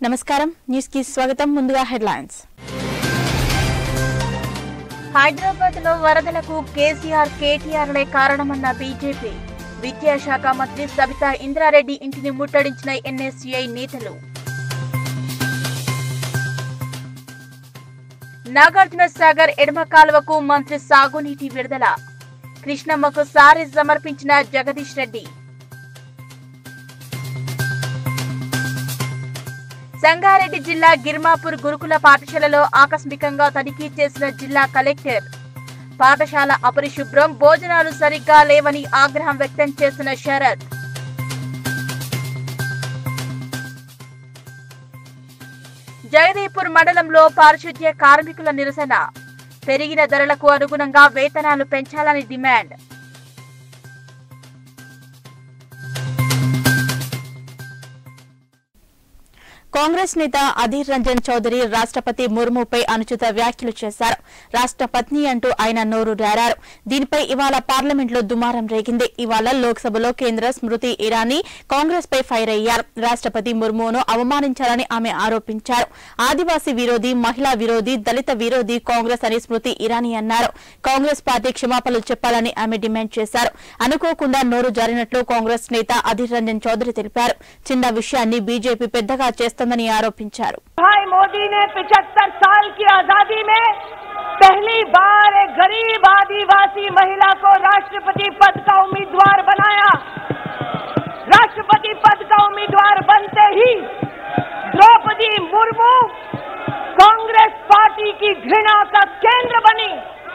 నమస్కారం న్యూస్ కి స్వాగతం ముందుగా హెడ్లైన్స్ హైదరాబాద్ లో వరదలకు కేసీఆర్ కేటీఆర్లే కారణమన్న బీజేపీ విద్యాశాఖ మంత్రి సబితా ఇంద్రారెడ్డి ఇంటిని ముట్టడించిన ఎన్ఎస్యుఐ నేతలు నాగార్జున సాగర్ ఎడమ కాలువకు మంత్రి సాగునీటి విడుదల కృష్ణమ్మకు సారీ సమర్పించిన జగదీష్ రెడ్డి సంగారెడ్డి జిల్లా గిర్మాపూర్ గురుకుల పాఠశాలలో ఆకస్మికంగా తనిఖీ చేసిన జిల్లా కలెక్టర్ పాఠశాల అపరిశుభ్రం భోజనాలు సరిగ్గా లేవని ఆగ్రహం వ్యక్తం చేసిన శరత్ జగదీపూర్ మండలంలో పారిశుద్ధ్య కార్మికుల నిరసన పెరిగిన ధరలకు అనుగుణంగా వేతనాలు పెంచాలని డిమాండ్ కాంగ్రెస్ నేత అధీర్ రంజన్ చౌదరి రాష్ట్రపతి ముర్ముపై అనుచిత వ్యాఖ్యలు చేశారు రాష్ట్ర పత్ని అంటూ ఆయన నోరు రారారు దీనిపై ఇవాళ పార్లమెంట్లో దుమారం రేగింది ఇవాళ లోక్సభలో కేంద్ర స్మృతి ఇరానీ కాంగ్రెస్ పై ఫైర్ అయ్యారు రాష్ట్రపతి ముర్మును అవమానించారని ఆమె ఆరోపించారు ఆదివాసీ విరోధి మహిళా విరోధి దళిత విరోధి కాంగ్రెస్ అని స్మృతి ఇరానీ అన్నారు కాంగ్రెస్ పార్టీ క్షమాపణలు చెప్పాలని ఆమె డిమాండ్ చేశారు అనుకోకుండా నోరు జారినట్లు కాంగ్రెస్ నేత అధీర్ రంజన్ చౌదరి తెలిపారు చిన్న విషయాన్ని బీజేపీ పెద్దగా చేస్తోందని ఆరోపించారు भाई मोदी ने 75 साल की आजादी में पहली बार एक गरीब आदिवासी महिला को राष्ट्रपति पद का उम्मीदवार बनाया राष्ट्रपति पद का उम्मीदवार बनते ही द्रौपदी मुर्मू कांग्रेस पार्टी की घृणा का केंद्र बनी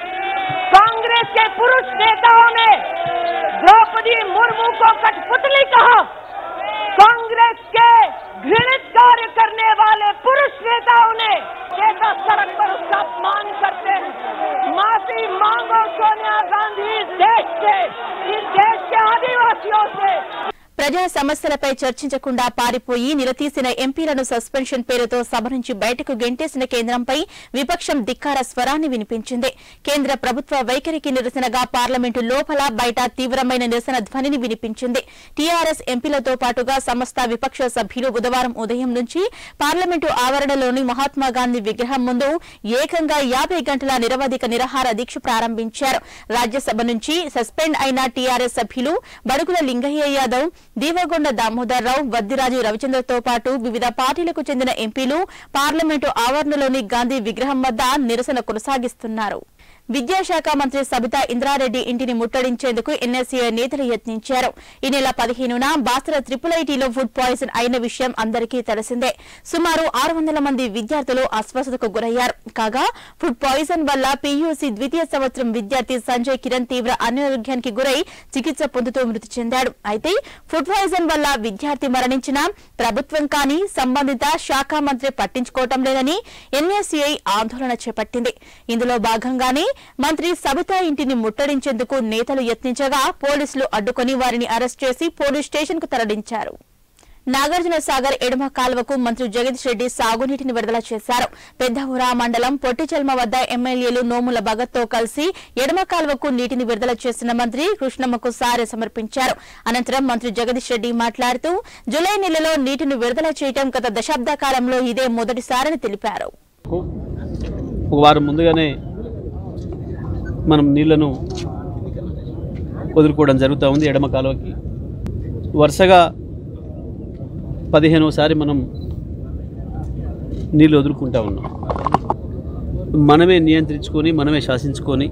कांग्रेस के पुरुष नेताओं ने द्रौपदी मुर्मू को कठपुतली कहा कांग्रेस के घृणित कार्य करने वाले पुरुष नेताओं ने कैसा सड़क पर उसका अपमान करते हैं माफी मांगो सोनिया गांधी इस देश से इस देश के आदिवासियों से ప్రజా సమస్యలపై చర్చించకుండా పారిపోయి నిలదీసిన ఎంపీలను సస్పెన్షన్ పేరుతో సభ నుంచి బయటకు గెంటేసిన కేంద్రంపై విపక్షం ధిక్కార స్వరాన్ని వినిపించింది కేంద్ర ప్రభుత్వ వైఖరికి నిరసనగా పార్లమెంటు లోపల బయట తీవ్రమైన నిరసన ధ్వనిని వినిపించింది టీఆర్ఎస్ ఎంపీలతో పాటుగా సమస్త విపక్ష సభ్యులు బుధవారం ఉదయం నుంచి పార్లమెంటు ఆవరణలోని మహాత్మాగాంధీ విగ్రహం ముందు ఏకంగా యాభై గంటల నిరవధిక నిరాహార దీక్ష ప్రారంభించారు రాజ్యసభ నుంచి సస్పెండ్ అయిన టీఆర్ఎస్ సభ్యులు బడుగుల లింగయ్య యాదవ్ దీవగొండ దామోదర్ రావు వద్దిరాజు రవిచంద్రతో పాటు వివిధ పార్టీలకు చెందిన ఎంపీలు పార్లమెంటు ఆవరణలోని గాంధీ విగ్రహం వద్ద నిరసన కొనసాగిస్తున్నారు విద్యాశాఖ మంత్రి సబితా ఇంద్రారెడ్డి ఇంటిని ముట్టడించేందుకు ఎన్ఎస్సీఐ నేతలు యత్నించారు ఈ నెల పదిహేనున బాసర ట్రిపుల్ ఐటీలో ఫుడ్ పాయిజన్ అయిన విషయం అందరికీ తెలిసిందే సుమారు ఆరు వందల మంది విద్యార్థులు అస్వస్థతకు గురయ్యారు కాగా ఫుడ్ పాయిజన్ వల్ల పీయూసీ ద్వితీయ సంవత్సరం విద్యార్థి సంజయ్ కిరణ్ తీవ్ర అనారోగ్యానికి గురై చికిత్స పొందుతూ మృతి చెందాడు అయితే ఫుడ్ పాయిజన్ వల్ల విద్యార్థి మరణించినా ప్రభుత్వం కానీ సంబంధిత శాఖ మంత్రి పట్టించుకోవటం లేదని ఎన్ఎస్సీఐ ఆందోళన చేపట్టింది ఇందులో భాగంగానే మంత్రి సబితా ఇంటిని ముట్టడించేందుకు నేతలు యత్నించగా పోలీసులు అడ్డుకొని వారిని అరెస్ట్ చేసి పోలీస్ స్టేషన్ కు తరలించారు నాగార్జున సాగర్ ఎడమ కాలువకు మంత్రి జగదీష్ రెడ్డి సాగునీటిని విడుదల చేశారు పెద్దహురా మండలం పొట్టిచెల్మ వద్ద ఎమ్మెల్యేలు నోముల భగత్తో కలిసి ఎడమ కాలువకు నీటిని విడుదల చేసిన మంత్రి కృష్ణమ్మకు సారె సమర్పించారు అనంతరం మంత్రి జగదీష్ రెడ్డి మాట్లాడుతూ జులై నెలలో నీటిని విడుదల చేయడం గత దశాబ్ద కాలంలో ఇదే మొదటిసారని తెలిపారు ఒక వారం ముందుగానే మనం నీళ్లను వదులుకోవడం జరుగుతూ ఉంది ఎడమ కాలువకి వరుసగా పదిహేనవసారి మనం నీళ్ళు వదులుకుంటా ఉన్నాం మనమే నియంత్రించుకొని మనమే శాసించుకొని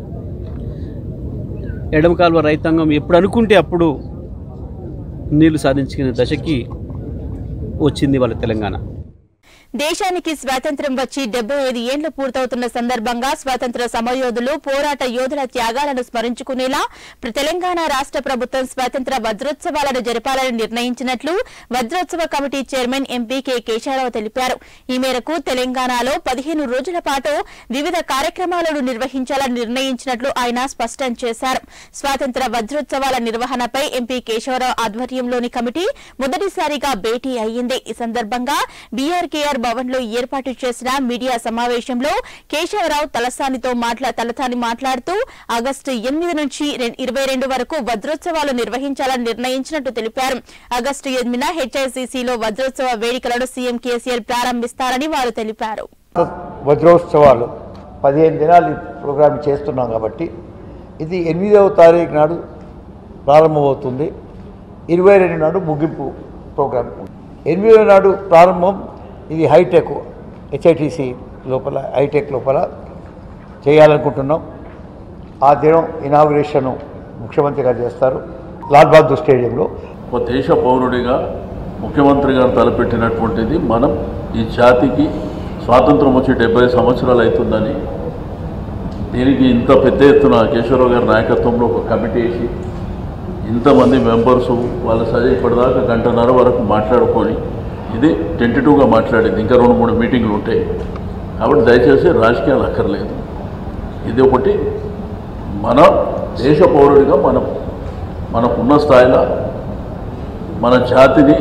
ఎడమ కాలువ రైతాంగం ఎప్పుడు అనుకుంటే అప్పుడు నీళ్లు సాధించుకునే దశకి వచ్చింది వాళ్ళ తెలంగాణ దేశానికి స్వాతంత్ర్యం వచ్చి డెబ్బై ఐదు ఏండ్లు పూర్తవుతున్న సందర్భంగా స్వాతంత్ర సమరయోధులు పోరాట యోధుల త్యాగాలను స్మరించుకునేలా ప్ర- తెలంగాణ రాష్ట్ర ప్రభుత్వం స్వాతంత్ర వజ్రోత్సవాలను జరపాలని నిర్ణయించినట్లు వజ్రోత్సవ committee chairman MP K Keshava Rao తెలిపారు ఈ మేరకు తెలంగాణలో పదిహేను రోజుల పాటు వివిధ కార్యక్రమాలను నిర్వహించాలని నిర్ణయించినట్లు ఆయన స్పష్టం చేశారు స్వాతంత్ర వజ్రోత్సవాల నిర్వహణపై ఎంపీ కేశవరావు ఆధ్వర్యంలోని కమిటీ మొదటిసారిగా భేటీ అయ్యింది ఈ సందర్భంగా బీఆర్కేఆర్ భవన్ లో ఏర్పాటు చేసిన మీడియా సమావేశంలో కేశవరావు తలసానితో మాట్లా తలసాని మాట్లాడుతూ ఆగస్టు ఎనిమిది నుంచి ఇరవై రెండు వరకు వజ్రోత్సవాలు నిర్వహించాలని నిర్ణయించినట్టు తెలిపారు ఆగస్టు ఎనిమిదిన హెచ్ఐసిసిలో వజ్రోత్సవ వేడుకలను సీఎం కేసీఆర్ ప్రారంభిస్తారని వారు తెలిపారు వజ్రోత్సవాలు పదిహేను దినాలు ఈ ప్రోగ్రాం చేస్తున్నాం కాబట్టి ఇది ఎనిమిదవ తారీఖు నాడు ప్రారంభమవుతుంది ఇరవై రెండు నాడు ముగింపు ప్రోగ్రాం ఎనిమిదవ నాడు ప్రారంభం ఇది హైటెక్ హెచ్ఐటిసి లోపల హైటెక్ లోపల చేయాలనుకుంటున్నాం ఆ దినం ఇనాగ్రేషన్ ముఖ్యమంత్రి గారు చేస్తారు లాల్ బహదూర్ స్టేడియంలో ఒక దేశ పౌరుడిగా ముఖ్యమంత్రి గారు తలపెట్టినటువంటిది మనం ఈ జాతికి స్వాతంత్రం వచ్చి డెబ్బై సంవత్సరాలు అవుతుందని దీనికి ఇంత పెద్ద ఎత్తున కేశవరావు గారి నాయకత్వంలో ఒక కమిటీ వేసి ఇంతమంది మెంబర్స్ వాళ్ళ సజ ఇప్పటిదాకా గంటన్నర వరకు మాట్లాడుకొని ఇది టెంటటివ్గా మాట్లాడింది ఇంకా రెండు మూడు మీటింగ్లు ఉంటాయి కాబట్టి దయచేసి రాజకీయాలు అక్కర్లేదు ఇది ఒకటి మన దేశ పౌరుడిగా మనం మనకున్న స్థాయిలో మన జాతిని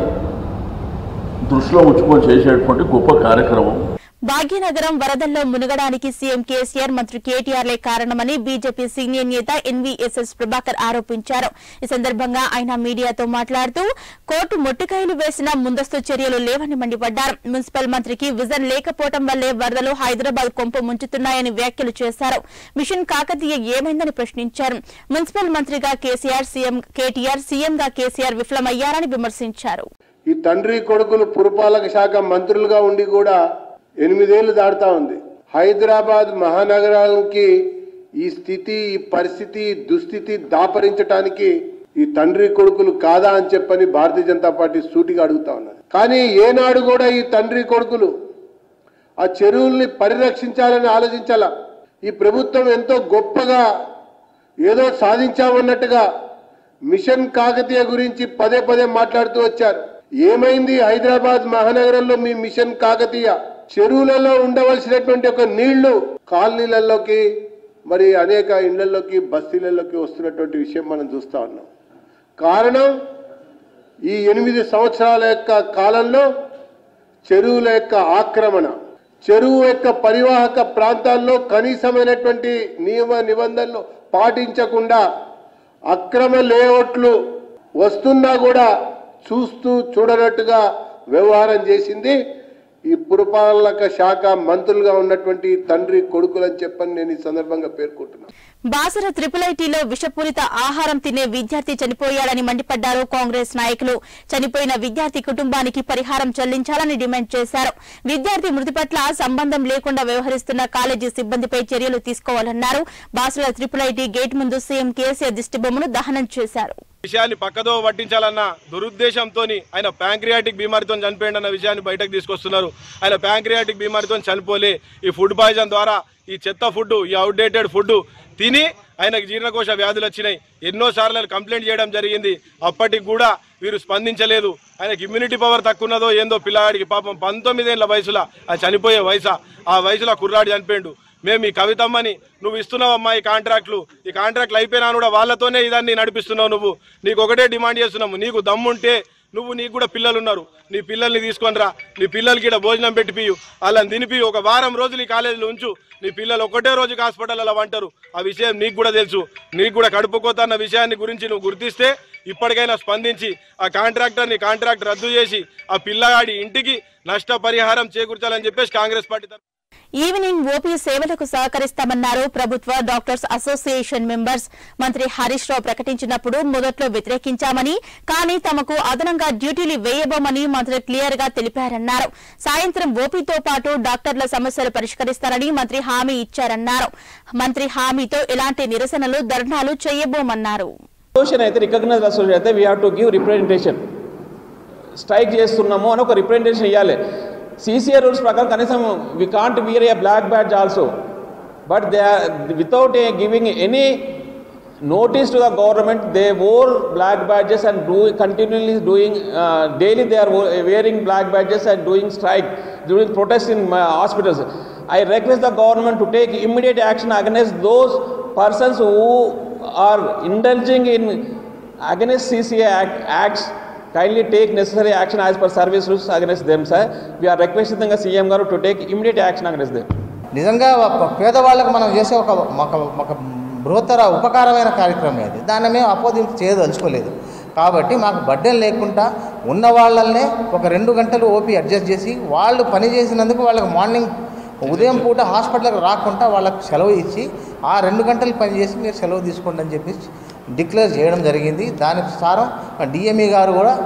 దృష్టిలో ఉంచుకొని చేసేటువంటి గొప్ప కార్యక్రమం భాగ్యనగరం వరదల్లో మునగడానికి సీఎం కేసీఆర్ మంత్రి కేటీఆర్లే కారణమని బీజేపీ సీనియర్ నేత ఎన్వీఎస్ఎస్ ప్రభాకర్ ఆరోపించారు ఈ సందర్భంగా ఆయన మీడియాతో మాట్లాడుతూ కోర్టు మొట్టికాయలు వేసిన ముందస్తు చర్యలు లేవని మండిపడ్డారు మున్సిపల్ మంత్రికి విజన్ లేకపోవడం వల్లే వరదలు హైదరాబాద్ కొంపు ముంచుతున్నాయని వ్యాఖ్యలు చేశారు మిషన్ కాకతీయ ఏమైందని ప్రశ్నించారు మున్సిపల్ మంత్రిగా కేసీఆర్ సీఎం కేటీఆర్ సీఎంగా కేసీఆర్ విఫలమయ్యారని విమర్శించారు ఈ తండ్రి కొడుకులు పురపాలక శాఖ మంత్రులుగా ఉండి కూడా ఎనిమిదేళ్లు దాటుతా ఉంది హైదరాబాద్ మహానగరానికి ఈ స్థితి ఈ పరిస్థితి ఈ దుస్థితి దాపరించటానికి ఈ తండ్రి కొడుకులు కాదా అని చెప్పని భారతీయ జనతా పార్టీ సూటిగా అడుగుతా ఉన్నది కానీ ఏనాడు కూడా ఈ తండ్రి కొడుకులు ఆ చెరువుల్ని పరిరక్షించాలని ఆలోచించాల ఈ ప్రభుత్వం ఎంతో గొప్పగా ఏదో సాధించామన్నట్టుగా మిషన్ కాకతీయ గురించి పదే పదే మాట్లాడుతూ వచ్చారు ఏమైంది హైదరాబాద్ మహానగరంలో మీ మిషన్ కాకతీయ చెరువులలో ఉండవలసినటువంటి ఒక నీళ్లు కాలనీలలోకి మరి అనేక ఇళ్లలోకి బస్తీలలోకి వస్తున్నటువంటి విషయం మనం చూస్తా ఉన్నాం కారణం ఈ ఎనిమిది సంవత్సరాల యొక్క కాలంలో చెరువుల యొక్క ఆక్రమణ చెరువు యొక్క పరివాహక ప్రాంతాల్లో కనీసమైనటువంటి నియమ నిబంధనలు పాటించకుండా అక్రమ లేఅవుట్లు వస్తున్నా కూడా చూస్తూ చూడనట్టుగా వ్యవహారం చేసింది ఈ పురపాలక శాఖ మంత్రులుగా ఉన్నటువంటి తండ్రి కొడుకులని చెప్పని నేను ఈ సందర్భంగా పేర్కొంటున్నాను బాసర త్రిపుల్ ఐటీలో విషపూరిత ఆహారం తినే విద్యార్థి చనిపోయాడని మండిపడ్డారు కాంగ్రెస్ నాయకులు చనిపోయిన విద్యార్థి కుటుంబానికి పరిహారం చెల్లించాలని డిమాండ్ చేశారు విద్యార్థి మృతి పట్ల సంబంధం లేకుండా వ్యవహరిస్తున్న కాలేజీ సిబ్బందిపై చర్యలు తీసుకోవాలన్నారు బాసర త్రిపుల్ ఐటీ గేట్ ముందు సీఎం కేసీఆర్ దిష్టిబొమ్మను దహనం చేశారు విషయాన్ని పక్కదో పట్టించాలన్న దురుద్దేశంతో ఆయన ప్యాంక్రియాటిక్ బీమారితో చనిపోయిందన్న విషయాన్ని బయటకు తీసుకొస్తున్నారు ఆయన ప్యాంక్రియాటిక్ బీమారితో చనిపోలే ఈ ఫుడ్ పాయిజన్ ద్వారా ఈ చెత్త ఫుడ్ ఈ అవుట్డేటెడ్ ఫుడ్ తిని ఆయనకు జీర్ణకోశ వ్యాధులు వచ్చినాయి ఎన్నో సార్లు ఆయన కంప్లైంట్ చేయడం జరిగింది అప్పటికి కూడా వీరు స్పందించలేదు ఆయనకి ఇమ్యూనిటీ పవర్ తక్కువ ఉన్నదో ఏందో పిల్లవాడికి పాపం పంతొమ్మిదేళ్ల వయసులో ఆ చనిపోయే వయసు ఆ వయసులో కుర్రాడు చనిపోయిండు మేము ఈ కవితమ్మని నువ్వు ఇస్తున్నావమ్మా ఈ కాంట్రాక్ట్లు ఈ కాంట్రాక్ట్లు అయిపోయినా కూడా వాళ్ళతోనే ఇదాన్ని నడిపిస్తున్నావు నువ్వు నీకు ఒకటే డిమాండ్ చేస్తున్నాము నీకు దమ్ముంటే నువ్వు నీకు కూడా పిల్లలు ఉన్నారు నీ పిల్లల్ని తీసుకొని రా నీ పిల్లలకి ఇక్కడ భోజనం పెట్టిపియు వాళ్ళని తినిపి ఒక వారం రోజులు ఈ కాలేజీలో ఉంచు నీ పిల్లలు ఒకటే రోజుకి హాస్పిటల్ అలా వంటారు ఆ విషయం నీకు కూడా తెలుసు నీకు కూడా కడుపు కోత అన్న విషయాన్ని గురించి నువ్వు గుర్తిస్తే ఇప్పటికైనా స్పందించి ఆ కాంట్రాక్టర్ని కాంట్రాక్ట్ రద్దు చేసి ఆ పిల్లగాడి ఇంటికి నష్టపరిహారం చేకూర్చాలని చెప్పేసి కాంగ్రెస్ పార్టీ తరఫున ఈవినింగ్ ఓపీ సేవలకు సహకరిస్తామన్నారు ప్రభుత్వ డాక్టర్స్ అసోసియేషన్ మెంబర్స్ మంత్రి హరీష్ రావు ప్రకటించినప్పుడు మొదట్లో వ్యతిరేకించామని కానీ తమకు అదనంగా డ్యూటీలు వేయబోమని మంత్రి క్లియర్ గా తెలిపారన్నారు సాయంత్రం ఓపీతో పాటు డాక్టర్ల సమస్యలు పరిష్కరిస్తారని మంత్రి హామీ ఇచ్చారన్నారు మంత్రి హామీతో ఎలాంటి నిరసనలు ధర్నాలు చేయబోమన్నారు అసోసియేషన్ అయితే రికగ్నైజ్ అసోసియేషన్ అయితే we have to give representation strike చేస్తున్నాము అని ఒక రిప్రజెంటేషన్ ఇవ్వాలి సీసీఏ రూల్స్ ప్రకారం కనీసం we can't wear a black badge also but they are without a giving any notice to the government they wore black badges and do continually doing uh, daily they are wo- wearing black badges and doing strike doing protests in uh, hospitals i request the government to take immediate action against those persons who are indulging in against cca act, acts kindly take necessary action as per service rules against them, sir. We are requesting the CM garu to take immediate action against them. నిజంగా ఒక పేదవాళ్ళకు మనం చేసే ఒక ఒక ఒక బృహత్తర ఉపకారమైన కార్యక్రమం ఇది దాన్ని మేము అపోజింపు చేయదలుచుకోలేదు కాబట్టి మాకు బడ్డెలు లేకుండా ఉన్న వాళ్ళనే ఒక రెండు గంటలు ఓపీ అడ్జస్ట్ చేసి వాళ్ళు పని చేసినందుకు వాళ్ళకి మార్నింగ్ ఉదయం పూట హాస్పిటల్కి రాకుండా వాళ్ళకి సెలవు ఇచ్చి ఆ రెండు గంటలు పని చేసి మీరు సెలవు తీసుకోండి అని చెప్పి డిక్లేర్ చేయడం జరిగింది దాని సారం డిఎంఈ గారు కూడా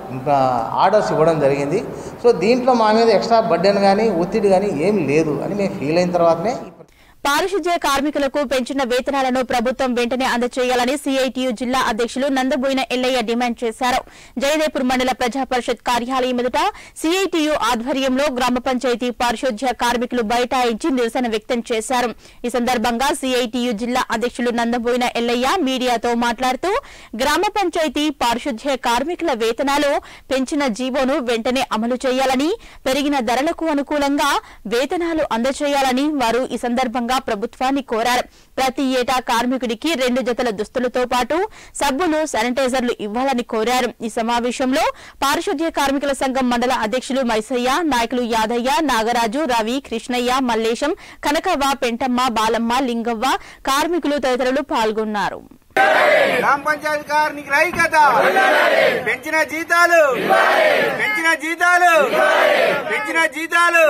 ఆర్డర్స్ ఇవ్వడం జరిగింది సో దీంట్లో మా మీద ఎక్స్ట్రా బర్డెన్ కానీ ఒత్తిడి కానీ ఏం లేదు అని మేము ఫీల్ అయిన తర్వాతనే పారిశుధ్య కార్మికులకు పెంచిన వేతనాలను ప్రభుత్వం వెంటనే అందజేయాలని సిఐటియు జిల్లా అధ్యక్షులు నందబోయిన ఎల్లయ్య డిమాండ్ చేశారు జయదేపూర్ మండల ప్రజా పరిషత్ కార్యాలయం ఎదుట సిఐటియు ఆధ్వర్యంలో గ్రామ పంచాయతీ పారిశుధ్య కార్మికులు బైఠాయించి నిరసన వ్యక్తం చేశారు ఈ సందర్భంగా సిఐటియు జిల్లా అధ్యక్షులు నందబోయిన ఎల్లయ్య మీడియాతో మాట్లాడుతూ గ్రామ పంచాయతీ పారిశుధ్య కార్మికుల వేతనాలు పెంచిన జీవోను వెంటనే అమలు చేయాలని పెరిగిన ధరలకు అనుకూలంగా వేతనాలు అందజేయాలని వారు ఈ సందర్భంగా ప్రభుత్వాన్ని కోరారు ప్రతి ఏటా కార్మికుడికి రెండు జతల దుస్తులతో పాటు సబ్బులు శానిటైజర్లు ఇవ్వాలని కోరారు ఈ సమావేశంలో పారిశుధ్య కార్మికుల సంఘం మండల అధ్యక్షులు మైసయ్య నాయకులు యాదయ్య నాగరాజు రవి కృష్ణయ్య మల్లేశం కనకవ్వ పెంటమ్మ బాలమ్మ లింగవ్వ కార్మికులు తదితరులు పాల్గొన్నారు గ్రామ పంచాయతీ కార్మికుల ఐక్యత పెంచిన జీతాలు పెంచిన జీతాలు పెంచిన జీతాలు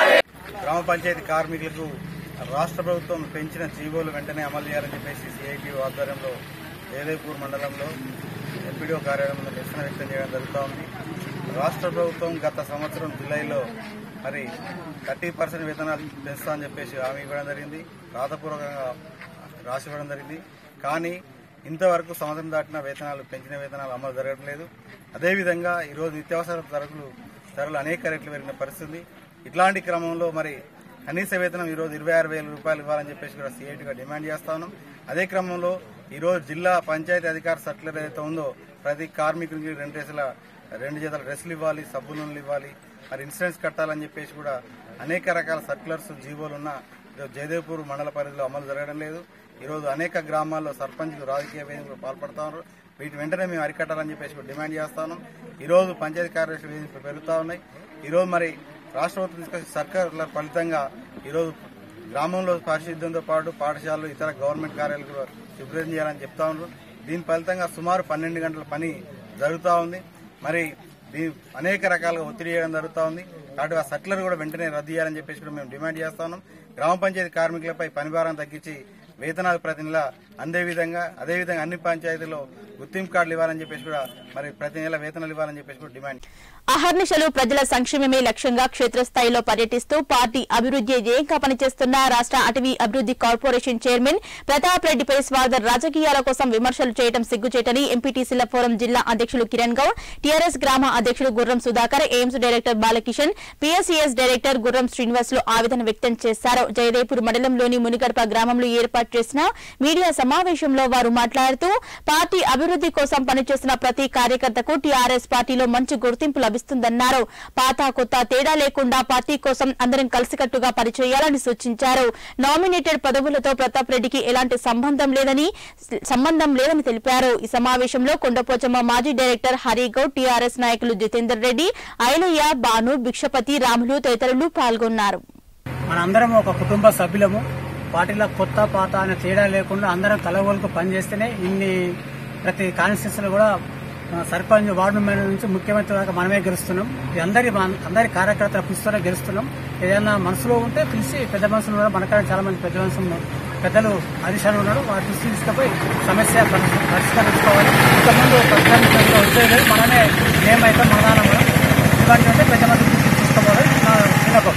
గ్రామ పంచాయతీ కార్మికులకు రాష్ట్ర ప్రభుత్వం పెంచిన జీవోలు వెంటనే అమలు చేయాలని చెప్పేసి సిఐటి ఆధ్వర్యంలో జయదేపూర్ మండలంలో ఎంపీడీఓ కార్యాలయంలో నిరసన వ్యక్తం చేయడం జరుగుతూ ఉంది రాష్ట్ర ప్రభుత్వం గత సంవత్సరం జూలైలో మరి థర్టీ పర్సెంట్ వేతనాలు పెంచుతా అని చెప్పేసి హామీ ఇవ్వడం జరిగింది రాతపూర్వకంగా రాసి ఇవ్వడం జరిగింది కానీ ఇంతవరకు సంవత్సరం దాటిన వేతనాలు పెంచిన వేతనాలు అమలు జరగడం లేదు అదేవిధంగా ఈరోజు నిత్యావసర ధరలు ధరలు అనేక రెట్లు పెరిగిన పరిస్థితి ఇట్లాంటి క్రమంలో మరి కనీస వేతనం ఈరోజు ఇరవై ఆరు వేల రూపాయలు ఇవ్వాలని చెప్పేసి కూడా సిఐటిగా డిమాండ్ చేస్తా ఉన్నాం అదే క్రమంలో ఈరోజు జిల్లా పంచాయతీ అధికార సర్కులర్ ఏదైతే ఉందో ప్రతి కార్మికునికి రెండు డ్రెస్సుల రెండు జతల డ్రెస్సులు ఇవ్వాలి సబ్బు నూనెలు ఇవ్వాలి మరి ఇన్సూరెన్స్ కట్టాలని చెప్పేసి కూడా అనేక రకాల సర్కులర్స్ జీవోలు ఉన్న ఈరోజు జయదేవ్పూర్ మండల పరిధిలో అమలు జరగడం లేదు ఈరోజు అనేక గ్రామాల్లో సర్పంచ్లు రాజకీయ వేదికలు పాల్పడతా ఉన్నారు వీటి వెంటనే మేము అరికట్టాలని చెప్పేసి కూడా డిమాండ్ చేస్తా ఉన్నాం ఈరోజు పంచాయతీ కార్యదర్శి వేదికలు పెరుగుతా ఉన్నాయి ఈరోజు మరి రాష్ట్ర ప్రభుత్వం తీసుకొచ్చిన సర్కారుల ఫలితంగా ఈరోజు గ్రామంలో పారిశుద్ధ్యంతో పాటు పాఠశాలలు ఇతర గవర్నమెంట్ కార్యాలయాలు కూడా శుభ్రం చేయాలని చెప్తా ఉన్నారు దీని ఫలితంగా సుమారు పన్నెండు గంటల పని జరుగుతూ ఉంది మరి దీ- అనేక రకాలుగా ఒత్తిడి చేయడం జరుగుతూ ఉంది కాబట్టి ఆ సర్కులర్ కూడా వెంటనే రద్దు చేయాలని చెప్పేసి కూడా మేము డిమాండ్ చేస్తా ఉన్నాం గ్రామ పంచాయతీ కార్మికులపై పని భారం తగ్గించి వేతనాలు ప్రతి నెల అందే విధంగా అదేవిధంగా అన్ని పంచాయతీల్లో గుర్తింపు కార్డులు ఇవ్వాలని చెప్పేసి కూడా మరి ప్రతి నెల వేతనాలు ఇవ్వాలని చెప్పేసి కూడా డిమాండ్ అహర్నిశలు ప్రజల సంక్షేమమే లక్ష్యంగా క్షేత్రస్థాయిలో పర్యటిస్తూ పార్టీ అభివృద్ధి ధ్యేయంగా పనిచేస్తున్న రాష్ట అటవీ అభివృద్ధి కార్పొరేషన్ చైర్మన్ ప్రతాప్ రెడ్డిపై స్వార్థ రాజకీయాల కోసం విమర్శలు చేయడం సిగ్గుచేటని ఎంపీటీసీల ఫోరం జిల్లా అధ్యక్షులు కిరణ్ గౌడ్ టీఆర్ఎస్ గ్రామ అధ్యక్షులు Gurram Sudhakar AIIMS director Balakishan PSES director Gurram Srinivasulu ఆవేదన వ్యక్తం చేశారు జయదేపూర్ మండలంలోని మునిగడప గ్రామంలో ఏర్పాటు చేసిన మీడియా సమావేశంలో వారు మాట్లాడుతూ పార్టీ అభివృద్ధి కోసం పనిచేస్తున్న ప్రతి కార్యకర్తకు టీఆర్ఎస్ పార్టీలో మంచి గుర్తింపు లభిస్తుందన్నారు పాత కొత్త తేడా లేకుండా పార్టీ కోసం అందరం కలిసికట్టుగా పనిచేయాలని సూచించారు నామినేటెడ్ పదవులతో ప్రతాప్ రెడ్డికి ఎలాంటి సంబంధం లేదని సంబంధం లేదని తెలిపారు ఈ సమావేశంలో కొండపోచమ్మ మాజీ డైరెక్టర్ హరిగౌడ్ టీఆర్ఎస్ నాయకులు జితేందర్ రెడ్డి ఐలయ్య బాను భిక్షపతి రాములు తదితరులు పాల్గొన్నారు మనందరం ఒక కుటుంబ సభ్యులము పార్టీలో కొత్త పాత అనే తేడా లేకుండా అందరం కలగోలుకు పనిచేస్తేనే ఇన్ని ప్రతి కాన్స్టిట్యూన్సీలో కూడా ఆ, సర్పంచ్ వార్డు మెంబర్ నుంచి ముఖ్యమంత్రి దాకా మనమే గెలుస్తున్నాం ఇది అందరి మన- అందరి కార్యకర్తల కృషితోనే గెలుస్తున్నాం ఏదైనా మనసులో ఉంటే పిలిచి పెద్ద మనుషులు కూడా మనకాడ చాలా మంది పెద్ద మనుషులు ఉన్నారు. పెద్దలు హరీష్ అని ఉన్నారు వారి దృష్టి తీసుకుపోయి సమస్య పరి- పరిష్కరించుకోవాలి ఇంతకుముందు ప్రజానికి వచ్చేది మనమే ఏమైతే మన నాన్న మనం ఇలాంటి అంటే పెద్ద మంది దృష్టికి తీసుకోవాలి నా విన్నపం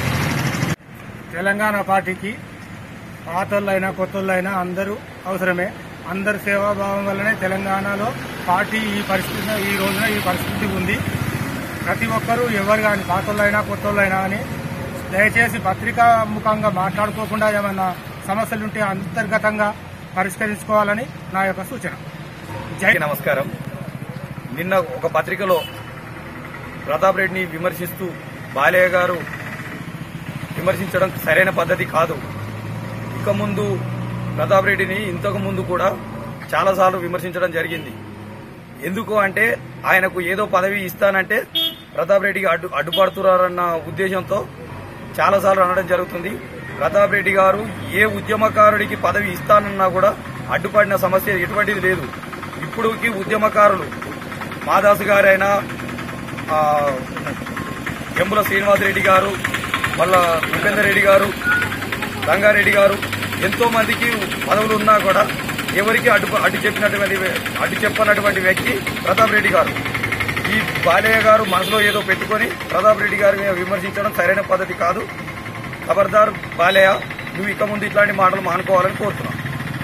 తెలంగాణ పార్టీకి పాతోళ్ళైనా కొత్తోళ్ళైనా అందరూ అవసరమే అందరి సేవాభావం వల్లనే తెలంగాణలో పార్టీ ఈ పరిస్థితి ఈ రోజున ఈ పరిస్థితి ఉంది ప్రతి ఒక్కరూ ఎవరు కానీ పాతోళ్ళైనా కొత్తోళ్ళైనా అని దయచేసి పత్రికా ముఖంగా మాట్లాడుకోకుండా ఏమైనా సమస్యలు ఉంటే అంతర్గతంగా పరిష్కరించుకోవాలని నా యొక్క సూచన జై నమస్కారం నిన్న ఒక పత్రికలో ప్రతాప్ రెడ్డిని విమర్శిస్తూ బాలయ్య గారు విమర్శించడం సరైన పద్ధతి కాదు ఇక ముందు ప్రతాప్ రెడ్డిని ఇంతకు ముందు కూడా చాలాసార్లు విమర్శించడం జరిగింది ఎందుకు అంటే ఆయనకు ఏదో పదవి ఇస్తానంటే ప్రతాప్ రెడ్డికి అడ్డు అడ్డుపడుతున్నారన్న ఉద్దేశంతో చాలాసార్లు అనడం జరుగుతుంది ప్రతాప్ రెడ్డి గారు ఏ ఉద్యమకారుడికి పదవి ఇస్తానన్నా కూడా అడ్డుపడిన సమస్య ఎటువంటిది లేదు ఇప్పుడుకి ఉద్యమకారులు మాదాసు గారైనా ఆ, ఎంబుల శ్రీనివాసరెడ్డి గారు మళ్ళా ఉపేందర్ రెడ్డి గారు రంగారెడ్డి గారు ఎంతో మందికి పదవులు ఉన్నా కూడా ఎవరికి అడ్డు అడ్డు చెప్పినటువంటి వ్య- అడ్డు చెప్పనటువంటి వ్యక్తి ప్రతాప్ రెడ్డి గారు ఈ బాలయ్య గారు మనసులో ఏదో పెట్టుకొని ప్రతాప్ రెడ్డి గారిని విమర్శించడం సరైన పద్ధతి కాదు ఖబర్దార్ బాలయ్య నువ్వు ఇక ముందు ఇట్లాంటి మాటలు మానుకోవాలని కోరుతున్నాను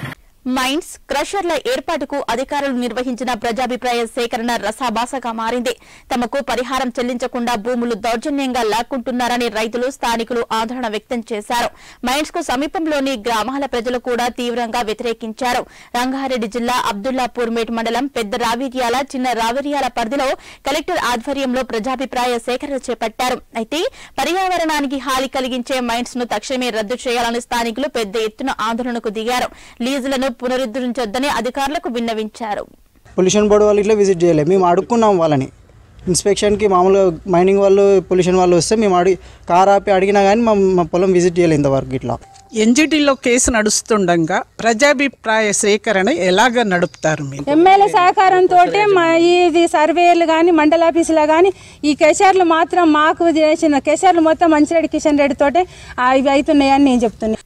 మైన్స్ క్రషర్ల ఏర్పాటుకు అధికారులు నిర్వహించిన ప్రజాభిప్రాయ సేకరణ రసాభాసగా మారింది తమకు పరిహారం చెల్లించకుండా భూములు దౌర్జన్యంగా లాక్కుంటున్నారని రైతులు స్థానికులు ఆందోళన వ్యక్తం చేశారు మైన్స్ కు సమీపంలోని గ్రామాల ప్రజలు కూడా తీవ్రంగా వ్యతిరేకించారు రంగారెడ్డి జిల్లా అబ్దుల్లాపూర్ మేట్ మండలం పెద్ద రావిర్యాల చిన్న రావిర్యాల పరిధిలో కలెక్టర్ ఆధ్వర్యంలో ప్రజాభిప్రాయ సేకరణ చేపట్టారు అయితే పర్యావరణానికి హాని కలిగించే మైన్స్ ను తక్షణమే రద్దు చేయాలని స్థానికులు పెద్ద ఎత్తున ఆందోళనకు దిగారు లీజులను పునరుద్ధరించొద్దని అధికారులకు విన్నవించారు పొల్యూషన్ బోర్డు వాళ్ళు ఇట్లా విజిట్ చేయలేదు మేము అడుక్కున్నాం వాళ్ళని ఇన్స్పెక్షన్కి మామూలుగా మైనింగ్ వాళ్ళు పొల్యూషన్ వాళ్ళు వస్తే మేము అడిగి కార్ ఆపి అడిగినా కానీ మా మా పొలం విజిట్ చేయలేదు ఇంతవరకు ఇట్లా ఎన్జిటిలో కేసు నడుస్తుండగా ప్రజాభిప్రాయ సేకరణ ఎలాగ నడుపుతారు మీరు ఎమ్మెల్యే సహకారంతో మా ఇది సర్వేలు కానీ మండల ఆఫీసులో కానీ ఈ కెషర్లు మాత్రం మాకు చేసిన కెషర్లు మొత్తం మంచిరెడ్డి కిషన్ రెడ్డి తోటే ఆ, ఇవి అవుతున్నాయని నేను చెప్తున్నాను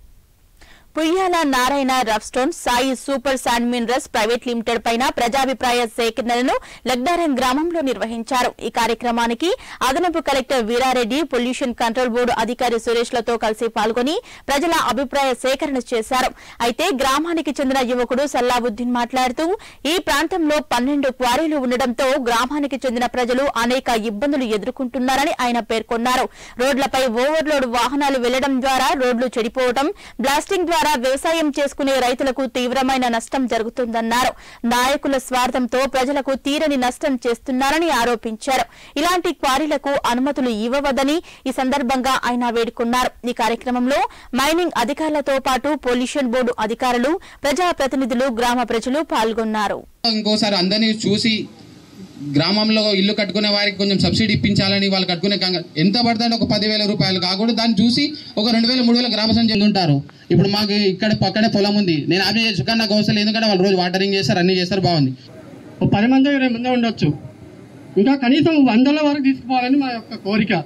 Puyyala Narayana rough stone Sai super sand minerals private limited పైన ప్రజాభిప్రాయ సేకరణను లగ్దారం గ్రామంలో నిర్వహించారు ఈ కార్యక్రమానికి అదనపు collector Veera Reddy pollution control board అధికారి సురేష్ లతో కలిసి పాల్గొని ప్రజల అభిప్రాయ సేకరణ చేశారు అయితే గ్రామానికి చెందిన యువకుడు సల్లావుద్దీన్ మాట్లాడుతూ ఈ ప్రాంతంలో పన్నెండు క్వారీలు ఉండడంతో గ్రామానికి చెందిన ప్రజలు అనేక ఇబ్బందులు ఎదుర్కొంటున్నారని ఆయన పేర్కొన్నారు రోడ్లపై ఓవర్లోడ్ వాహనాలు వెళ్లడం ద్వారా రోడ్లు చెడిపోవడం బ్లాస్టింగ్ ద్వారా వ్యవసాయం చేసుకునే రైతులకు తీవ్రమైన నష్టం జరుగుతుందన్నారు నాయకుల స్వార్థంతో ప్రజలకు తీరని నష్టం చేస్తున్నారని ఆరోపించారు ఇలాంటి క్వారీలకు అనుమతులు ఇవ్వవద్దని ఈ సందర్భంగా ఆయన వేడుకున్నారు ఈ కార్యక్రమంలో మైనింగ్ అధికారులతో పాటు పొల్యూషన్ బోర్డు అధికారులు ప్రజాప్రతినిధులు గ్రామ ప్రజలు పాల్గొన్నారు ఇంకోసారి అందరినీ చూసి గ్రామంలో ఇల్లు కట్టుకునే వారికి కొంచెం సబ్సిడీ ఇప్పించాలని వాళ్ళు కట్టుకునే కంగ ఎంత పడుతుంటే ఒక పదివేల రూపాయలు కాకుండా దాన్ని చూసి ఒక రెండు వేల మూడు వేల గ్రామ సంఖ్య ఉంటారు ఇప్పుడు మాకు ఇక్కడ పక్కనే పొలం ఉంది నేను అవి చేసుకుని నాకు అవసరం లేదు ఎందుకంటే వాళ్ళు రోజు వాటరింగ్ చేస్తారు అన్ని చేస్తారు బాగుంది ఒక పది మంది ఇరవై మంది ఉండొచ్చు ఇంకా కనీసం వందల వరకు తీసుకుపోవాలని మా యొక్క కోరిక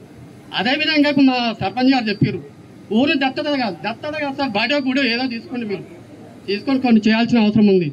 అదేవిధంగా ఇప్పుడు మా సర్పంచ్ గారు చెప్పారు ఊరు దత్తత కాదు దత్తత కాదు సార్ బాడో కూడా ఏదో తీసుకోండి మీరు తీసుకొని కొన్ని చేయాల్సిన అవసరం ఉంది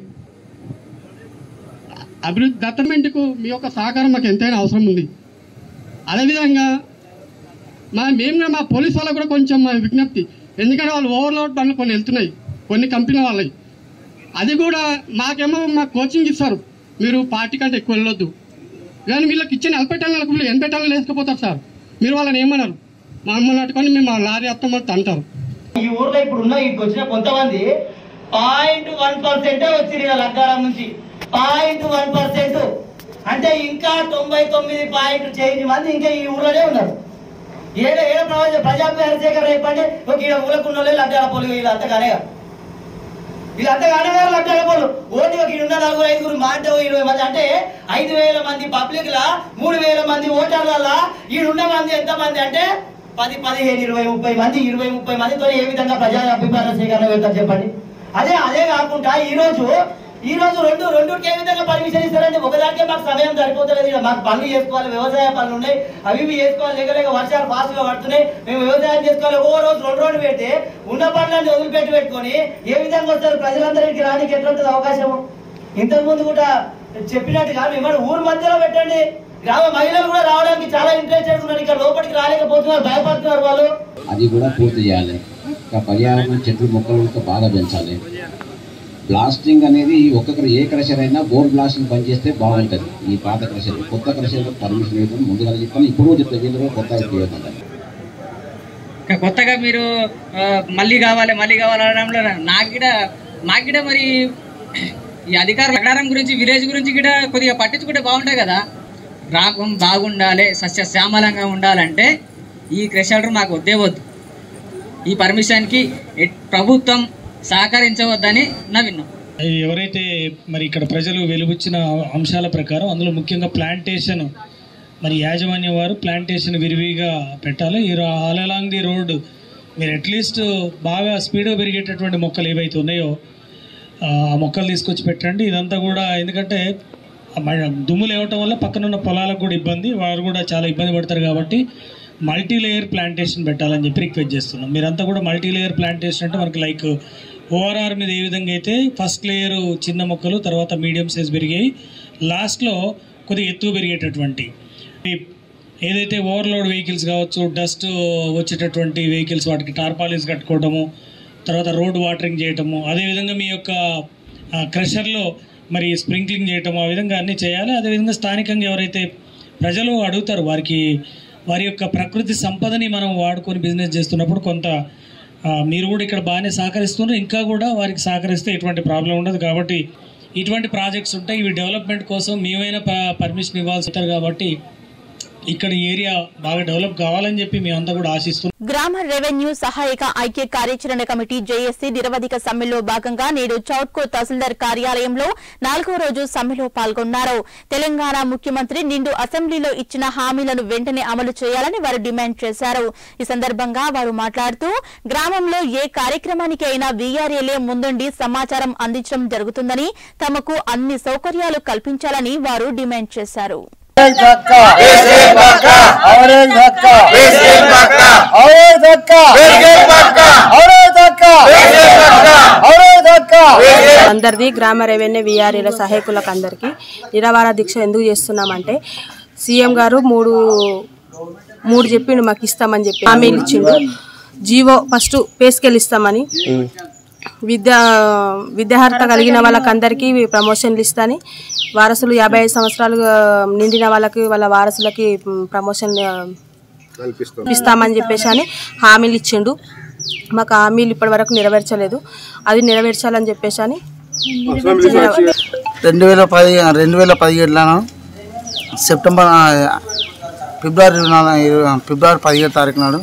అభివృద్ధి డెవలప్మెంట్కు మీ యొక్క సహకారం మాకు ఎంతైనా అవసరం ఉంది అదేవిధంగా మా మేము కూడా మా పోలీస్ వాళ్ళకు కూడా కొంచెం మా విజ్ఞప్తి ఎందుకంటే వాళ్ళు ఓవర్లోడ్ బండ్లు కొన్ని వెళ్తున్నాయి కొన్ని కంపెనీ వాళ్ళవి అది కూడా మాకేమో మా కోచింగ్ ఇస్తారు మీరు పార్టీ కంటే ఎక్కువ వెళ్ళొద్దు కానీ వీళ్ళకి ఇచ్చిన నలభై టన్నులకు వీళ్ళు ఎనభై టన్నులు వేసుకుపోతారు సార్ మీరు వాళ్ళని ఏమన్నారు మమ్మల్ని అట్టుకొని మేము మా లారీ అత్తమని అంటారు ఈ ఊర్లో ఇప్పుడు ఉన్న ఇక్కడికి వచ్చిన కొంతమంది పాయింట్ వన్ పర్సెంటే వచ్చింది ఇలా లగ్గారం నుంచి పాయింట్ వన్ పర్సెంట్ అంటే ఇంకా తొంభై తొమ్మిది పాయింట్ చేంజ్ మంది ఇంకా ఈ ఊర్లోనే ఉన్నారు ఏడ ఏడ ప్రజా ప్రజాభిప్రాయ సేకరణ చెప్పండి ఒక ఈడ ఊరకున్న వాళ్ళు లడ్డాల పోలు వీళ్ళంతా కానేగా వీళ్ళంతా కానేగారు లడ్డాల పోలు ఓటు ఒక ఈడున్న నలుగురు ఐదుగురు మాట ఇరవై మంది అంటే ఐదు వేల మంది పబ్లిక్ లా మూడు వేల మంది ఓటర్ల ఈడున్న మంది ఎంత మంది అంటే పది పదిహేను ఇరవై ముప్పై మంది ఇరవై ముప్పై మందితో ఏ విధంగా ప్రజా అభిప్రాయ సేకరణ వెళ్తారు చెప్పండి అదే అదే కాకుండా ఈ రోజు ఈ రోజు రెండు రెండుకి ఏ విధంగా పర్మిషన్ ఇస్తారంటే ఒకదానికే మాకు సమయం సరిపోతలేదు ఇక్కడ మాకు పనులు చేసుకోవాలి వ్యవసాయ పనులు ఉన్నాయి అవి ఇవి చేసుకోవాలి లేక లేక వర్షాలు ఫాస్ట్ గా పడుతున్నాయి మేము వ్యవసాయం చేసుకోవాలి ఓ రోజు రెండు రోజులు పెడితే ఉన్న పనులన్నీ వదిలిపెట్టి పెట్టుకొని ఏ విధంగా వస్తారు ప్రజలందరికీ రానికి ఎట్లుంటుంది అవకాశం ఇంతకు ముందు కూడా చెప్పినట్టుగా మిమ్మల్ని ఊరు మధ్యలో పెట్టండి గ్రామ మహిళలు కూడా రావడానికి చాలా ఇంట్రెస్టెడ్ ఉన్నారు ఇక్కడ లోపలికి రాలేకపోతున్నారు భయపడుతున్నారు వాళ్ళు అది కూడా పూర్తి చేయాలి ఇంకా పర్యావరణ చెట్లు మొక్కలు ఇంకా బాగా పెంచాలి బ్లాస్టింగ్ అనేది ఒక్కొక్క ఏ క్రషర్ అయినా బోర్ బ్లాస్టింగ్ పనిచేస్తే బాగుంటుంది ఈ పాత క్రషర్ కొత్త క్రషర్ పర్మిషన్ ఇవ్వడం ముందుగా చెప్తాను ఇప్పుడు చెప్తే వీళ్ళు కొత్త ఇవ్వదండి ఇంకా కొత్తగా మీరు ఆ, మళ్ళీ కావాలి మళ్ళీ కావాలి అనడంలో నాకు కూడా మాకు కూడా మరి ఈ అధికారుల అగ్రహారం గురించి విలేజ్ గురించి కూడా కొద్దిగా పట్టించుకుంటే బాగుంటాయి కదా గ్రామం బాగుండాలి సస్యశ్యామలంగా ఉండాలంటే ఈ క్రెషర్ మాకు వద్దే వద్దు ఈ పర్మిషన్కి ఎట్- ప్రభుత్వం సహకరించవద్దని నా విన్నాం ఎవరైతే మరి ఇక్కడ ప్రజలు వెలుబుచ్చిన అంశాల ప్రకారం అందులో ముఖ్యంగా ప్లాంటేషన్ మరి యాజమాన్యం వారు ప్లాంటేషన్ విరివిగా పెట్టాలి ఈ ఆల్ అలాంగ్ ది రోడ్ మీరు అట్లీస్ట్ బాగా స్పీడ్గా పెరిగేటటువంటి మొక్కలు ఏవైతే ఉన్నాయో ఆ ఆ మొక్కలు తీసుకొచ్చి పెట్టండి ఇదంతా కూడా ఎందుకంటే ఆ మ- దుమ్ము లేవటం వల్ల పక్కనున్న పొలాలకు కూడా ఇబ్బంది వారు కూడా చాలా ఇబ్బంది పడతారు కాబట్టి మల్టీ లేయర్ ప్లాంటేషన్ పెట్టాలని చెప్పి రిక్వెస్ట్ చేస్తున్నాం మీరంతా కూడా మల్టీ లేయర్ ప్లాంటేషన్ అంటే మనకి లైక్ ఓఆర్ఆర్ మీద ఏ విధంగా అయితే ఫస్ట్ లేయర్ చిన్న మొక్కలు తర్వాత మీడియం సైజ్ పెరిగాయి లాస్ట్లో కొద్దిగా ఎత్తు పెరిగేటటువంటి ఈ ఏదైతే ఓవర్లోడ్ వెహికల్స్ కావచ్చు డస్ట్ వచ్చేటటువంటి వెహికల్స్ వాటికి టార్పాలిన్స్ కట్టుకోవడము తర్వాత రోడ్ వాటరింగ్ చేయటము అదేవిధంగా మీ యొక్క క్రషర్లో మరి స్ప్రింక్లింగ్ చేయటము ఆ విధంగా అన్నీ చేయాలి అదేవిధంగా స్థానికంగా ఎవరైతే ప్రజలు అడుగుతారు వారికి వారి యొక్క ప్రకృతి సంపదని మనం వాడుకొని బిజినెస్ చేస్తున్నప్పుడు కొంత ఆ, మీరు కూడా ఇక్కడ బాగానే సహకరిస్తున్నారు ఇంకా కూడా వారికి సహకరిస్తే ఎటువంటి ప్రాబ్లం ఉండదు కాబట్టి ఇటువంటి ప్రాజెక్ట్స్ ఉంటాయి ఇవి డెవలప్మెంట్ కోసం మేమైనా పర్మిషన్ ఇవ్వాల్సి ఉంటారు కాబట్టి ఇక్కడ ఈ ఏరియా బాగా డెవలప్ కావాలని చెప్పి మేమంతా కూడా ఆశిస్తున్నాం గ్రామ రెవెన్యూ సహాయక ఐక్య కార్యాచరణ కమిటీ జేఏసీ నిరవధిక సమ్మెలో భాగంగా నేడు చౌట్కో తహసీల్దార్ కార్యాలయంలో నాలుగో రోజు సమ్మెలో పాల్గొన్నారు తెలంగాణ ముఖ్యమంత్రి నిండు అసెంబ్లీలో ఇచ్చిన హామీలను వెంటనే అమలు చేయాలని వారు డిమాండ్ చేశారు ఈ సందర్భంగా వారు మాట్లాడుతూ గ్రామంలో ఏ కార్యక్రమానికి అయినా వీఆర్ఏలే ముందుండి సమాచారం అందించడం జరుగుతుందని తమకు అన్ని సౌకర్యాలు కల్పించాలని వారు డిమాండ్ చేశారు धक्का और एक धक्का और एक धक्का और एक धक्का और एक धक्का అందరిది గ్రామ రెవెన్యూ విఆర్ఏల సహాయకులకు అందరికీ నిరాహార దీక్ష ఎందుకు చేస్తున్నామంటే సీఎం గారు మూడు మూడు చెప్పిండు మాకు ఇస్తామని చెప్పి హామీలు ఇచ్చిండు జీవో ఫస్ట్ పేస్కెళ్ళి ఇస్తామని విద్యా విద్యార్హత కలిగిన వాళ్ళకందరికీ ప్రమోషన్లు ఇస్తాని వారసులు యాభై ఐదు సంవత్సరాలు ఆ, నిండిన వాళ్ళకి వాళ్ళ వారసులకి మ్, ప్రమోషన్ ఆ, ఇస్తామని చెప్పేసి అని హామీలు ఇచ్చిండు మాకు హామీలు ఇప్పటి వరకు నెరవేర్చలేదు అది నెరవేర్చాలని చెప్పేసి అని రెండు వేల పది రెండు వేల పదిహేడులోను సెప్టెంబర్ ఆ, ఫిబ్రవరి ఇరవై నాలుగు ఇరవై- ఫిబ్రవరి పదిహేడు తారీఖు నాడు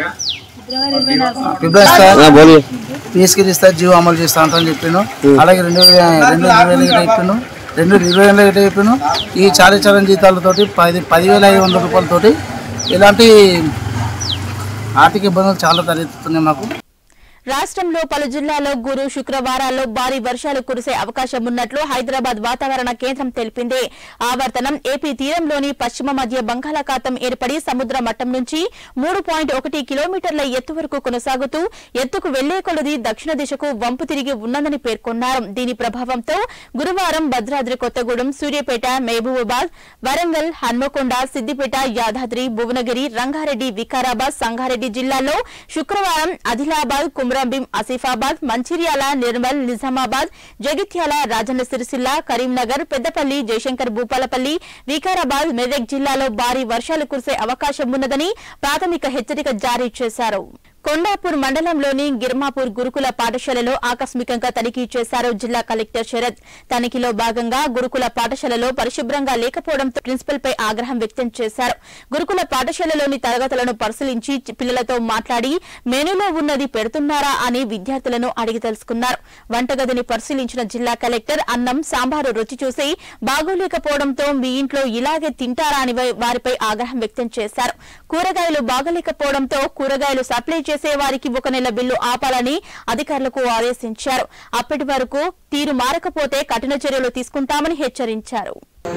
ఫిబ్రవరి తీసుకెళ్ళి ఇస్తా జీవో అమలు చేస్తా అని చెప్పాను అలాగే రెండు వేల రెండు ఇరవై వేలు గిట్ట చెప్పాను రెండు ఇరవై వేలు గిట్ట చెప్పాను ఈ చాలీచరణ జీతాలతోటి పది పదివేల ఐదు వందల రూపాయలతోటి ఇలాంటి ఆర్థిక ఇబ్బందులు చాలా తలెత్తుతున్నాయి మాకు రాష్ట్రంలో పలు జిల్లాల్లో గురు శుక్రవారాల్లో భారీ వర్షాలు కురిసే అవకాశం ఉన్నట్లు హైదరాబాద్ వాతావరణ కేంద్రం తెలిపింది ఆవర్తనం ఏపీ తీరంలోని పశ్చిమ మధ్య బంగాళాఖాతం ఏర్పడి సముద్ర మట్టం నుంచి మూడు పాయింట్ ఒకటి కిలోమీటర్ల ఎత్తు వరకు కొనసాగుతూ ఎత్తుకు వెళ్లే కొలది దక్షిణ దిశకు వంపు తిరిగి ఉన్నదని పేర్కొన్నారు దీని ప్రభావంతో గురువారం భద్రాద్రి కొత్తగూడెం సూర్యాపేట మహబూబాబాద్ వరంగల్ హన్మకొండ సిద్దిపేట యాదాద్రి భువనగిరి రంగారెడ్డి వికారాబాద్ సంగారెడ్డి జిల్లాల్లో శుక్రవారం ఆదిలాబాద్ కుమ్రంభీం ఆసిఫాబాద్ మంచిర్యాల నిర్మల్ నిజామాబాద్ జగిత్యాల రాజన్న సిరిసిల్ల కరీంనగర్ పెద్దపల్లి జయశంకర్ భూపాలపల్లి వికారాబాద్ మెదక్ జిల్లాలో భారీ వర్షాలు కురిసే అవకాశం ఉన్నదని ప్రాథమిక హెచ్చరిక జారీ చేశారు కొండాపూర్ మండలంలోని గిర్మాపూర్ గురుకుల పాఠశాలలో ఆకస్మికంగా తనిఖీ చేశారు జిల్లా కలెక్టర్ శరత్ తనిఖీలో భాగంగా గురుకుల పాఠశాలలో పరిశుభ్రంగా లేకపోవడంతో ప్రిన్సిపల్ పై ఆగ్రహం వ్యక్తం చేశారు గురుకుల పాఠశాలలోని తరగతులను పరిశీలించి చి- పిల్లలతో మాట్లాడి మెనూలో ఉన్నది పెడుతున్నారా అని విద్యార్థులను అడిగి తెలుసుకున్నారు వంటగదిని పరిశీలించిన జిల్లా కలెక్టర్ అన్నం సాంబారు రుచి చూసి బాగోలేకపోవడంతో మీ ఇంట్లో ఇలాగే తింటారా అని వా- వారిపై ఆగ్రహం వ్యక్తం చేశారు కూరగాయలు బాగలేకపోవడంతో కూరగాయలు సప్లై చేసే వారికి ఒక నెల బిల్లు ఆపాలని అధికారులకు ఆదేశించారు అప్పటి వరకు తీరు మారకపోతే కఠిన చర్యలు తీసుకుంటామని హెచ్చరించారు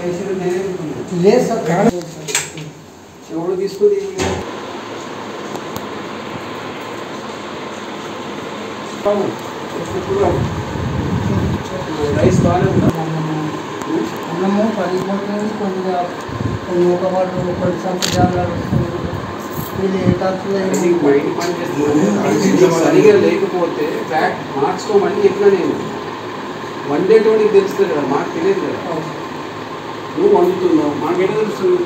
ఎవడు తీసుకుని రైస్ బాగానే ఉందా అన్నము పడిపోతుంది కొద్దిగా కొన్ని ఒక వాటర్ కొన్ని సంవత్సరాలు వీళ్ళు ఏ ఖర్చులు నీకు మైండ్ పని చేస్తుంది నీకు సరిగా లేకపోతే బ్యాక్ మార్చుకోమని చెప్పినా నేను వండేటో నీకు తెలుస్తుంది కదా మాకు తెలియదు కదా నువ్వు వండుతున్నావు మాకేనా తెలుస్తుంది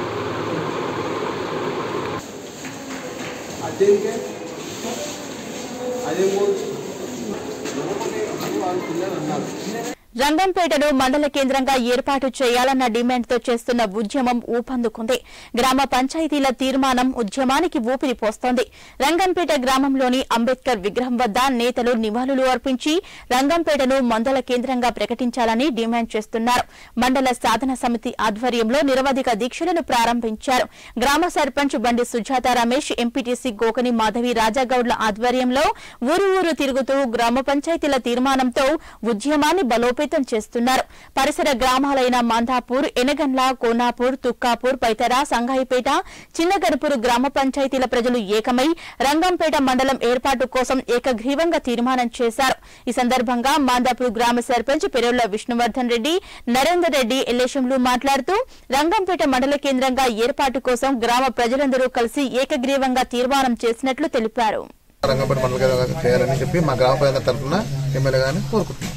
అదేంటే అదేమో వాళ్ళు పిల్లలు అన్నారు రంగంపేటను మండల కేంద్రంగా ఏర్పాటు చేయాలన్న డిమాండ్తో చేస్తున్న ఉద్యమం ఊపందుకుంది గ్రామ పంచాయతీల తీర్మానం ఉద్యమానికి ఊపిరి పోస్తోంది రంగంపేట గ్రామంలోని అంబేద్కర్ విగ్రహం వద్ద నేతలు నివాళులు అర్పించి రంగంపేటను మండల కేంద్రంగా ప్రకటించాలని డిమాండ్ చేస్తున్నారు మండల సాధన సమితి ఆధ్వర్యంలో నిరవధిక దీక్షలను ప్రారంభించారు గ్రామ సర్పంచ్ బండి సుజాత రమేష్ ఎంపీటీసీ గోకని మాధవి రాజాగౌడ్ల ఆధ్వర్యంలో ఊరు ఊరు తిరుగుతూ గ్రామ పంచాయతీల తీర్మానంతో ఉద్యమాన్ని బలోపేతం చేస్తున్నారు పరిసర గ్రామాలైన మందాపూర్ ఎనగండ్ల కోనాపూర్ తుక్కాపూర్ పైతర సంగాయిపేట చిన్నగడుపూరు గ్రామ పంచాయతీల ప్రజలు ఏకమై రంగంపేట మండలం ఏర్పాటు కోసం ఏకగ్రీవంగా తీర్మానం చేశారు ఈ సందర్భంగా మాందాపూర్ గ్రామ సర్పంచ్ పెరుళ్ల విష్ణువర్ధన్ రెడ్డి నరేందర్ రెడ్డి ఎల్లేశంలు మాట్లాడుతూ రంగంపేట మండల కేంద్రంగా ఏర్పాటు కోసం గ్రామ ప్రజలందరూ కలిసి ఏకగ్రీవంగా తీర్మానం చేసినట్లు తెలిపారు రంగంపేట మండల కేంద్రంగా చేయాలని చెప్పి మా గ్రామ ప్రజల తరఫున ఎమ్మెల్యే గారిని కోరుకుంటున్నాం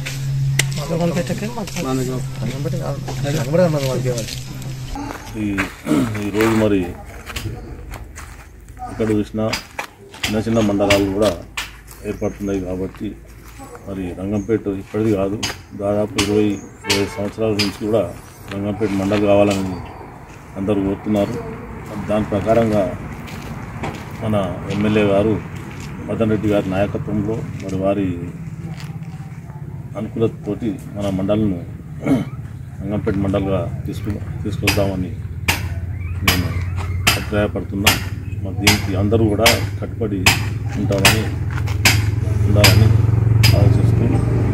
రంగంపేట కాదు. రంగంపేట మనకు మనకి ఇవ్వాలి. ఈ ఈరోజు మరి ఇక్కడ చూసిన చిన్న చిన్న మండలాలు కూడా ఏర్పడుతున్నాయి కాబట్టి మరి రంగంపేట ఇప్పటిది కాదు దాదాపు ఇరవై ఇరవై సంవత్సరాల నుంచి కూడా రంగంపేట మండలి కావాలని అందరూ కోరుతున్నారు దాని ప్రకారంగా మన ఎమ్మెల్యే గారు మదన్ రెడ్డి గారి నాయకత్వంలో మరి వారి అనుకూలతతోటి మన మండలను రంగంపేట మండల్గా తీసుకు తీసుకొద్దామని నేను అభిప్రాయపడుతున్నా మరి దీనికి అందరూ కూడా కట్టుబడి ఉంటామని ఉండాలని ఆలోచిస్తూ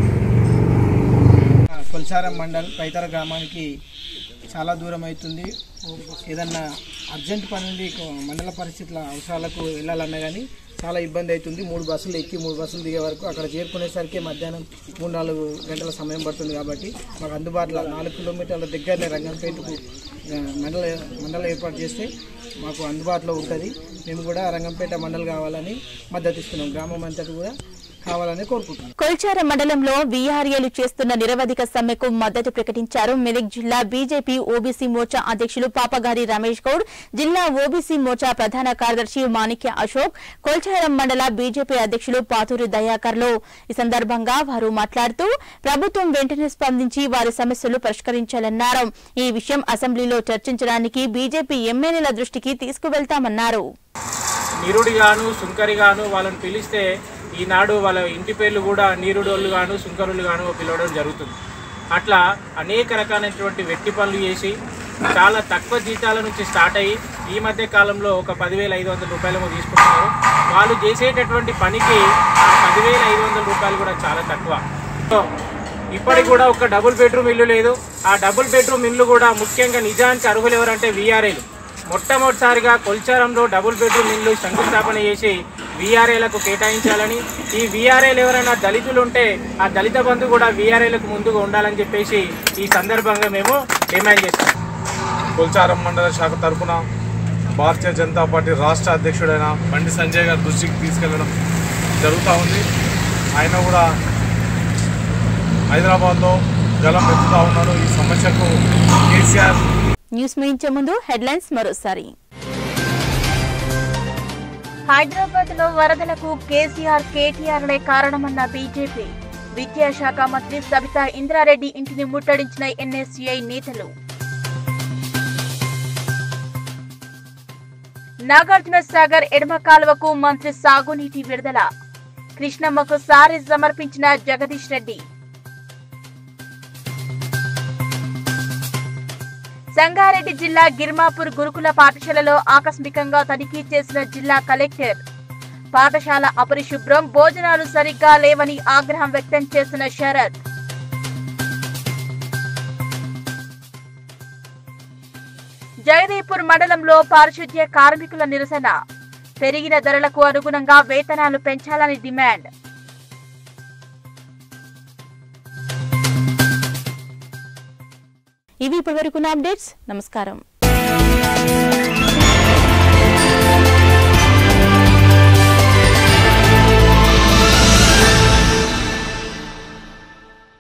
కొల్చారం మండల్ పైతర గ్రామానికి చాలా దూరం అవుతుంది ఏదన్నా అర్జెంట్ పని ఉండి కొ- మండల పరిస్థితుల అవసరాలకు వెళ్ళాలన్నా కానీ చాలా ఇబ్బంది అవుతుంది మూడు బస్సులు ఎక్కి మూడు బస్సులు దిగే వరకు అక్కడ చేరుకునేసరికి మధ్యాహ్నం మూడు నాలుగు గంటల సమయం పడుతుంది కాబట్టి మాకు అందుబాటులో నాలుగు కిలోమీటర్ల దగ్గరనే రంగంపేటకు ఆ, మండల మండలం ఏర్పాటు చేస్తే మాకు అందుబాటులో ఉంటుంది మేము కూడా రంగంపేట మండలి కావాలని మద్దతు ఇస్తున్నాం గ్రామం అంతటి కూడా కావాలని కోరుకుంటున్నాం కొల్చారం మండలంలో వీఆర్ఏలు చేస్తున్న నిరవధిక సమ్మెకు మద్దతు ప్రకటించారు మెదక్ జిల్లా బీజేపీ ఓబీసీ మోర్చా అధ్యక్షులు పాపగారి రమేష్ గౌడ్ జిల్లా ఓబీసీ మోర్చా ప్రధాన కార్యదర్శి మాణిక్య అశోక్ కొల్చారం మండల బీజేపీ అధ్యక్షులు పాతూరి దయాకర్లు ఈ సందర్భంగా వారు మాట్లాడుతూ ప్రభుత్వం వెంటనే స్పందించి వారి సమస్యలు పరిష్కరించాలన్నారు ఈ విషయం అసెంబ్లీలో చర్చించడానికి బీజేపీ ఎమ్మెల్యేల దృష్టికి తీసుకువెళ్తామన్నారు నిరుడిగాను సుంకరిగాను వాళ్ళని పిలిస్తే ఈనాడు వాళ్ళ ఇంటి పేర్లు కూడా నీరుడోళ్ళు గాను సుంకరులు గాను పిలవడం జరుగుతుంది అట్లా అనేక రకాలైనటువంటి వెట్టి పనులు చేసి చాలా తక్కువ జీతాల నుంచి స్టార్ట్ అయ్యి ఈ మధ్య కాలంలో ఒక పదివేల ఐదు వందల రూపాయలు తీసుకుంటున్నారు వాళ్ళు చేసేటటువంటి పనికి ఆ పదివేల ఐదు వందల రూపాయలు కూడా చాలా తక్కువ సో ఇప్పటికి కూడా ఒక డబుల్ బెడ్రూమ్ ఇల్లు లేదు ఆ డబుల్ బెడ్రూమ్ ఇల్లు కూడా ముఖ్యంగా నిజానికి అర్హులు ఎవరంటే వీఆర్ఏలు మొట్టమొదటిసారిగా కొల్చారంలో డబుల్ బెడ్రూమ్ ఇల్లు శంకుస్థాపన చేసి వీఆర్ఏలకు కేటాయించాలని ఈ వీఆర్ఏలు ఎవరైనా దళితులు ఉంటే ఆ దళిత బంధు కూడా వీఆర్ఏలకు ముందుగా ఉండాలని చెప్పేసి ఈ సందర్భంగా మేము డిమాండ్ చేస్తాం కొల్చారం మండల శాఖ తరపున భారతీయ జనతా పార్టీ రాష్ట్ర అధ్యక్షుడైన బండి సంజయ్ గారి దృష్టికి తీసుకెళ్లడం జరుగుతూ ఉంది ఆయన కూడా హైదరాబాద్లో గలం ఎత్తుతా ఉన్నారు ఈ సమస్యకు కేసీఆర్ న్యూస్ ముగించే ముందు హెడ్లైన్స్ మరోసారి హైదరాబాద్ లో వరదలకు కేసీఆర్ కేటీఆర్లే కారణమన్న బీజేపీ విద్యాశాఖ మంత్రి సబితా ఇంద్రారెడ్డి ఇంటిని ముట్టడించిన ఎన్ఎస్యుఐ నేతలు నాగార్జున సాగర్ ఎడమ కాలువకు మంత్రి సాగునీటి విడుదల కృష్ణమ్మకు సారీ సమర్పించిన జగదీష్ రెడ్డి సంగారెడ్డి జిల్లా గిర్మాపూర్ గురుకుల పాఠశాలలో ఆకస్మికంగా తనిఖీ చేసిన జిల్లా కలెక్టర్ పాఠశాల అపరిశుభ్రం భోజనాలు సరిగ్గా లేవని ఆగ్రహం వ్యక్తం చేసిన శరత్ జగదీపూర్ మండలంలో పారిశుద్ధ్య కార్మికుల నిరసన పెరిగిన ధరలకు అనుగుణంగా వేతనాలు పెంచాలని డిమాండ్ ఇవి ఇప్పటివరకున్న అప్డేట్స్ నమస్కారం